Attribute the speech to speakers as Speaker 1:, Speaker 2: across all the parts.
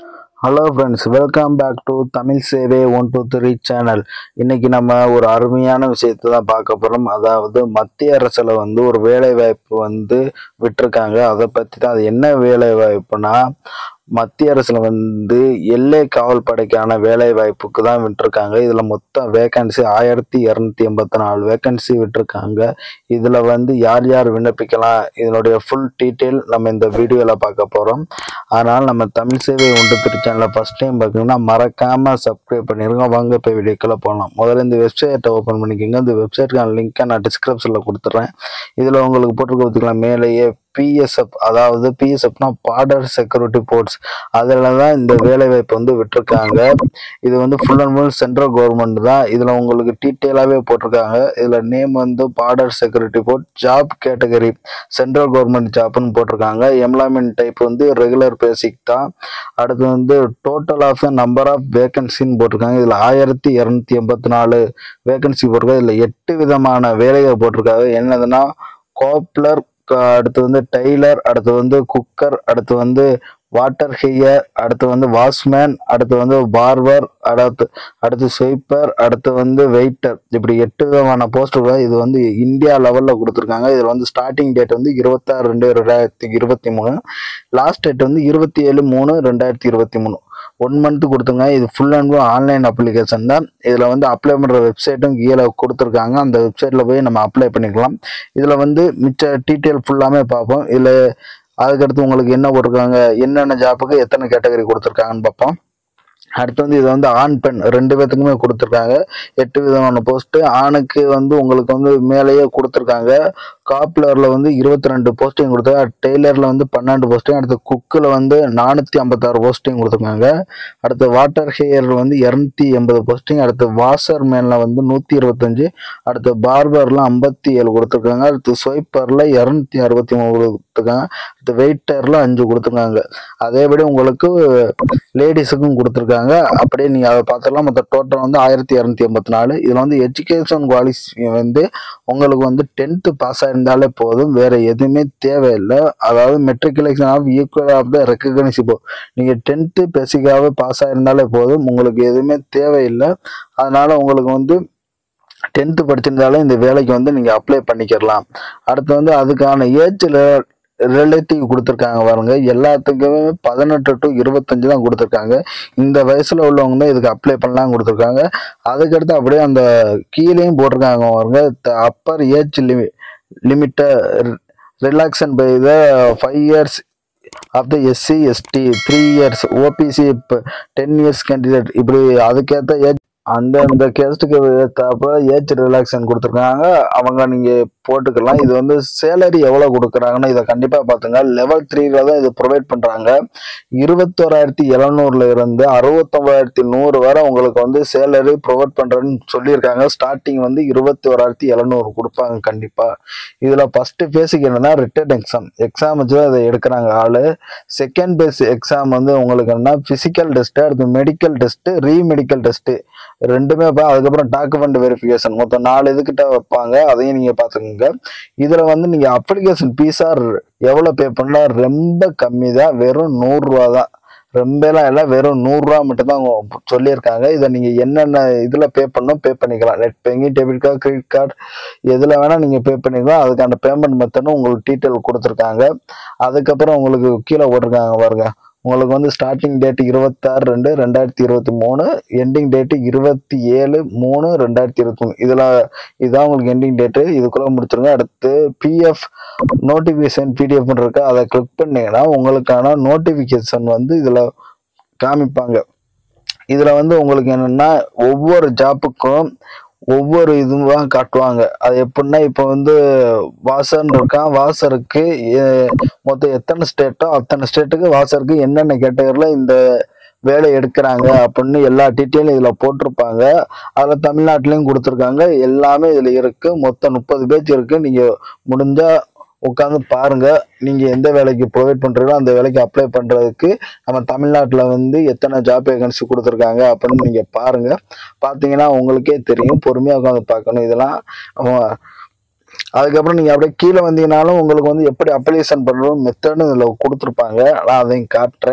Speaker 1: hello friends welcome back to Tamil சேவை one two three channel இன்னைக்கு நம்ம ஒரு அருமையான விஷயத்தை தான் பார்க்க போகிறோம் அதாவது மத்திய அரசில் வந்து ஒரு வேலை வாய்ப்பு வந்து விட்டிருக்காங்க அதை பற்றி தான் அது என்ன வேலை வாய்ப்புனா மத்திய அரசில் வந்து எல்லை காவல் படைக்கான வேலை வாய்ப்புக்கு தான் விட்டிருக்காங்க இதில் மொத்தம் வேகன்சி ஆயிரத்தி இரநூத்தி எண்பத்தி நாலு வேகன்சி விட்டிருக்காங்க இதில் வந்து யார் யார் விண்ணப்பிக்கலாம் இதனுடைய ஃபுல் டீட்டெயில் நம்ம இந்த வீடியோவில் பார்க்க போகிறோம் அதனால் நம்ம தமிழ் சேவை ஒன்று திரு சேனலை ஃபஸ்ட் டைம் பார்க்கணும்னா மறக்காமல் சப்ஸ்கிரைப் பண்ணிருங்க வாங்க இப்போ வீடியோக்குள்ளே போகலாம் முதல்ல இந்த வெப்சைட்டை ஓப்பன் பண்ணிக்கோங்க இந்த வெப்சைட்டுக்கான லிங்க்கை நான் டிஸ்கிரிப்ஷனில் கொடுத்துட்றேன் இதில் உங்களுக்கு போட்டிருக்க பார்த்துக்கலாம் மேலேயே பிஎஸ்எஃப் அதாவது பிஎஸ்எஃப்னா பார்டர் செக்யூரிட்டி போர்ட்ஸ் அதில் தான் இந்த வேலைவாய்ப்பு வந்து விட்டிருக்காங்க இது வந்து full and full central government தான் இதில் உங்களுக்கு டீட்டெயிலாகவே போட்டிருக்காங்க இதில் நேம் வந்து border security board job category central government ஜாப்னு போட்டிருக்காங்க எம்ப்ளாய்மெண்ட் டைப் வந்து ரெகுலர் பேசிக் தான் அடுத்து வந்து total of the number of வேகன்சின்னு போட்டிருக்காங்க இதில் ஆயிரத்தி இரநூத்தி எண்பத்தி நாலு வேகன்சி போட்டிருக்காங்க இதில் எட்டு விதமான வேலைகள் போட்டிருக்காங்க என்னதுன்னா கோப்லர் அடுத்து வந்து டெய்லர் அடுத்து வந்து குக்கர் அடுத்து வந்து வாட்டர் ஹீயர் அடுத்து வந்து வாஷ்மேன் அடுத்து வந்து பார்பர் அடுத்து அடுத்து ஸ்வீப்பர் அடுத்து வந்து வெயிட்டர் இப்படி எட்டு விதமான போஸ்டர்கள் இது வந்து இந்தியா லெவலில் கொடுத்துருக்காங்க இதில் வந்து ஸ்டார்டிங் டேட் வந்து இருபத்தாறு ரெண்டு ரெண்டாயிரத்தி இருபத்தி மூணு லாஸ்ட் டேட் வந்து இருபத்தி ஏழு மூணு ரெண்டாயிரத்தி இருபத்தி மூணு ஒன் மந்த் கொடுத்துங்க இது full and full online application தான் இதில் வந்து அப்ளை பண்ணுற வெப்சைட்டும் கீழே கொடுத்துருக்காங்க அந்த வெப்சைட்டில் போய் நம்ம அப்ளை பண்ணிக்கலாம் இதில் வந்து மிச்ச டீட்டெயில் ஃபுல்லாமே பார்ப்போம் இதில் அதுக்கடுத்து உங்களுக்கு என்ன போட்டிருக்காங்க என்னென்ன ஜாப்புக்கு எத்தனை கேட்டகரி கொடுத்துருக்காங்கன்னு பார்ப்போம் அடுத்து வந்து இது வந்து ஆண் பெண் ரெண்டு பேத்துக்குமே கொடுத்துருக்காங்க எட்டு விதமான போஸ்ட்டு ஆணுக்கு வந்து உங்களுக்கு வந்து மேலேயே கொடுத்துருக்காங்க காப்லரில் வந்து இருபத்தி ரெண்டு போஸ்டிங் கொடுத்தாங்க டெய்லரில் வந்து பன்னெண்டு போஸ்டிங் அடுத்து குக்கில் வந்து நானூற்றி ஐம்பத்தாறு போஸ்டிங் கொடுத்துருக்காங்க அடுத்து வாட்டர் ஹேயர் வந்து இரநூத்தி எண்பது போஸ்டிங் அடுத்து வாஷர் மேனில் வந்து நூற்றி இருபத்தஞ்சு அடுத்து பார்பரில் ஐம்பத்தி ஏழு கொடுத்துருக்காங்க அடுத்து ஸ்வைப்பரில் இரநூத்தி அறுபத்தி மூணு கொடுத்துருக்காங்க அடுத்து வெயிட்டரில் அஞ்சு கொடுத்துருக்காங்க அதேபடி உங்களுக்கு லேடிஸுக்கும் கொடுத்துருக்காங்க அப்படியே நீங்கள் அதை பார்த்துக்கலாம் மொத்த டோட்டல் வந்து ஆயிரத்தி இரநூத்தி எண்பத்தி நாலு இதில் வந்து எஜுகேஷன் குவாலிஃபி வந்து உங்களுக்கு வந்து டென்த்து பாஸ் ஆயிருந்தாலே போதும் வேற எதுவுமே தேவையில்லை அதாவது matriculation of equal of the recognisable நீங்கள் டென்த்து பேசிக்காகவே பாஸ் ஆயிருந்தாலே போதும் உங்களுக்கு எதுவுமே தேவையில்லை அதனால உங்களுக்கு வந்து டென்த்து படிச்சிருந்தாலே இந்த வேலைக்கு வந்து நீங்கள் அப்ளை பண்ணிக்கிறலாம் அடுத்து வந்து அதுக்கான ஏஜில் ரிலேட்டிவ் கொடுத்துருக்காங்க பாருங்க எல்லாத்துக்குமே பதினெட்டு டு இருபத்தஞ்சு தான் கொடுத்துருக்காங்க இந்த வயசுல உள்ளவங்க தான் இதுக்கு அப்ளை பண்ணலாம் கொடுத்துருக்காங்க அதுக்கடுத்து அப்படியே அந்த கீழேயும் போட்டிருக்காங்க பாருங்க அப்பர் ஏஜ் லிமி லிமிட்டை relaxation by the five years of the SC ST three years OBC இப்போ டென் இயர்ஸ் கேண்டிடேட் இப்படி அதுக்கேற்ற ஏஜ் அந்த அந்த கேஸ்ட்டுக்கு ஏற்றாப்புல ஏஜ் ரிலாக்ஸன் கொடுத்துருக்காங்க அவங்க நீங்கள் போட்டுக்கலாம் இது வந்து சேலரி எவ்வளோ கொடுக்குறாங்கன்னா இதை கண்டிப்பாக பார்த்துங்க லெவல் த்ரீல தான் இது ப்ரொவைட் பண்ணுறாங்க இருபத்தோராயிரத்தி எழுநூறுல இருந்து அறுபத்தொம்பதாயிரத்தி நூறு வரை உங்களுக்கு வந்து சேலரி ப்ரொவைட் பண்ணுறேன்னு சொல்லியிருக்காங்க ஸ்டார்டிங் வந்து இருபத்தி ஓராயிரத்தி எழுநூறு கொடுப்பாங்க கண்டிப்பாக இதில் ஃபஸ்ட்டு பேஸுக்கு என்னன்னா ரிட்டன் எக்ஸாம் எக்ஸாம் வச்சு தான் இதை எடுக்கிறாங்க ஆள் செகண்ட் பேஸ் எக்ஸாம் வந்து உங்களுக்கு என்ன ஃபிசிக்கல் டெஸ்ட்டு அடுத்து மெடிக்கல் டெஸ்ட்டு ரீமெடிக்கல் டெஸ்ட்டு ரெண்டுமே பா அதுக்கப்புறம் டாக்குமெண்ட் வெரிஃபிகேஷன் மொத்தம் நாலு இதுக்கிட்ட வைப்பாங்க அதையும் நீங்கள் பார்த்துக்கோங்க இதில் வந்து நீங்கள் அப்ளிகேஷன் ஃபீஸாக எவ்வளோ பே பண்ணலாம் ரொம்ப கம்மி தான் வெறும் நூறுரூவா தான் ரொம்பலாம் இல்லை வெறும் நூறுரூவா மட்டும்தான் அவங்க சொல்லியிருக்காங்க இதை நீங்கள் என்னென்ன இதில் பே பண்ணணும் பே பண்ணிக்கலாம் net banking debit card credit card எதில் வேணால் நீங்கள் பே பண்ணிக்கலாம் அதுக்கான பேமெண்ட் மெத்தடும் உங்களுக்கு டீட்டெயில் கொடுத்துருக்காங்க அதுக்கப்புறம் உங்களுக்கு கீழே போட்டிருக்காங்க பாருங்க உங்களுக்கு வந்து ஸ்டார்டிங் டேட் இருபத்தாறு ரெண்டு ரெண்டாயிரத்தி இருபத்தி மூணு எண்டிங் டேட்டு இருபத்தி ஏழு மூணு ரெண்டாயிரத்தி இருபத்தி மூணு இதில் இதுதான் உங்களுக்கு எண்டிங் டேட்டு இதுக்குள்ளே முடிச்சிருங்க அடுத்து பிஎஃப் நோட்டிஃபிகேஷன் பிடிஎஃப் இருக்கு அதை கிளிக் பண்ணீங்கன்னா உங்களுக்கான நோட்டிஃபிகேஷன் வந்து இதில் காமிப்பாங்க இதில் வந்து உங்களுக்கு என்னென்னா ஒவ்வொரு ஜாப்புக்கும் ஒவ்வொரு இதுவாக காட்டுவாங்க அது எப்படின்னா இப்போ வந்து வாசன் இருக்கான் வாசருக்கு எ- மொத்தம் எத்தனை ஸ்டேட்டோ அத்தனை ஸ்டேட்டுக்கு வாசருக்கு என்னென்ன கேட்டகரியில் இந்த வேலை எடுக்கிறாங்க அப்படின்னு எல்லா டீட்டெயிலும் இதில் போட்டிருப்பாங்க அதில் தமிழ்நாட்டிலையும் கொடுத்துருக்காங்க எல்லாமே இதில் இருக்குது மொத்தம் முப்பது பேஜ் இருக்குது நீங்கள் முடிஞ்சால் உட்காந்து பாருங்க நீங்க எந்த வேலைக்கு ப்ரொவைட் பண்றீங்களோ அந்த வேலைக்கு அப்ளை பண்றதுக்கு நம்ம தமிழ்நாட்டில் வந்து எத்தனை ஜாப் வேகன்சி கொடுத்துருக்காங்க அப்படின்னு நீங்க பாருங்க பார்த்தீங்கன்னா உங்களுக்கே தெரியும் பொறுமையா உட்காந்து பார்க்கணும் இதெல்லாம் நம்ம அதுக்கப்புறம் நீங்கள் அப்படியே கீழே வந்தீங்கனாலும் உங்களுக்கு வந்து எப்படி அப்ளிகேஷன் பண்ணுறோம் மெத்தடும் இதில் கொடுத்துருப்பாங்க நான் அதையும் காட்டுறேன்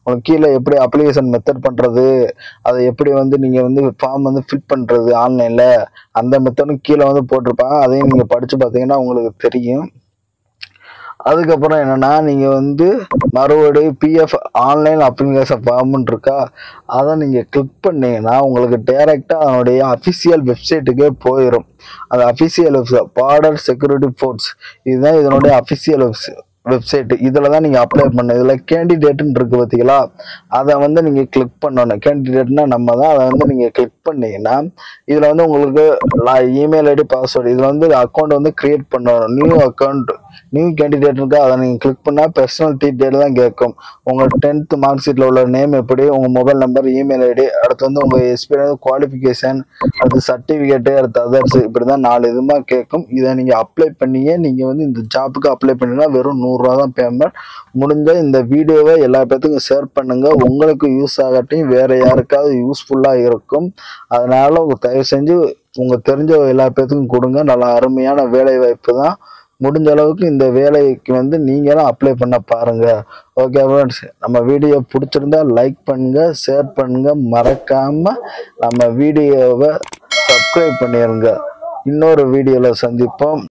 Speaker 1: உங்களுக்கு கீழே எப்படி அப்ளிகேஷன் மெத்தட் பண்ணுறது அதை எப்படி வந்து நீங்கள் வந்து ஃபார்ம் வந்து ஃபில் பண்ணுறது ஆன்லைனில் அந்த மெத்தடும் கீழே வந்து போட்டிருப்பாங்க அதையும் நீங்கள் படித்து பார்த்தீங்கன்னா உங்களுக்கு தெரியும் அதுக்கப்புறம் என்னன்னா நீங்கள் வந்து மறுபடியும் பிஎஃப் ஆன்லைன் அப்ளிகேஷன் ஃபார்ம்னு இருக்கா அதை நீங்கள் கிளிக் பண்ணீங்கன்னா உங்களுக்கு டைரெக்டாக அதனுடைய அஃபிஷியல் வெப்சைட்டுக்கே போயிடும் அந்த official website border security force இதுதான் இதனுடைய அஃபிஷியல் வெப்சைட் வெப்சைட் இதில் தான் நீங்கள் அப்ளை பண்ண இதில் கேண்டிடேட்டுன்னு இருக்குது பார்த்தீங்களா அதை வந்து நீங்கள் கிளிக் பண்ணணும் கேண்டிடேட்னா நம்ம தான் அதை வந்து நீங்கள் கிளிக் பண்ணீங்கன்னா இதில் வந்து உங்களுக்கு இமெயில் ஐடி பாஸ்வேர்டு இதில் வந்து அக்கௌண்ட் வந்து க்ரியேட் பண்ணணும் நியூ அக்கௌண்ட் நியூ கேண்டிடேட் இருக்கா அதை நீங்கள் கிளிக் பண்ணால் பர்சனல் டீட்டெயில் தான் கேட்கும் உங்கள் டென்த் மார்க் ஷீட்டில் உள்ள நேம் எப்படி உங்கள் மொபைல் நம்பர் இமெயில் ஐடி அடுத்து வந்து உங்கள் எக்ஸ்பீரியன்ஸ் குவாலிஃபிகேஷன் அடுத்து சர்டிஃபிகேட்டு அடுத்து அதர்ஸ் இப்படி தான் நாலு இதுமா கேட்கும் இதை நீங்கள் அப்ளை பண்ணியே நீங்கள் வந்து இந்த ஜாப்புக்கு அப்ளை பண்ணினா வெறும் நூறுரூவா தான் பேமெண்ட் முடிஞ்ச இந்த வீடியோவை எல்லா பேர்த்துக்கும் ஷேர் பண்ணுங்கள் உங்களுக்கு யூஸ் ஆகட்டும் வேறு யாருக்காவது யூஸ்ஃபுல்லாக இருக்கும் அதனால் உங்க தயவு செஞ்சு உங்கள் தெரிஞ்ச எல்லா பேர்த்துக்கும் கொடுங்க நல்ல அருமையான வேலை வாய்ப்பு தான் முடிஞ்ச அளவுக்கு இந்த வேலைக்கு வந்து நீங்களும் அப்ளை பண்ண பாருங்க ஓகே ஃப்ரெண்ட்ஸ் நம்ம வீடியோ பிடிச்சிருந்தா லைக் பண்ணுங்க ஷேர் பண்ணுங்க மறக்காம நம்ம வீடியோவை சப்ஸ்கிரைப் பண்ணிடுங்க இன்னொரு வீடியோவில் சந்திப்போம்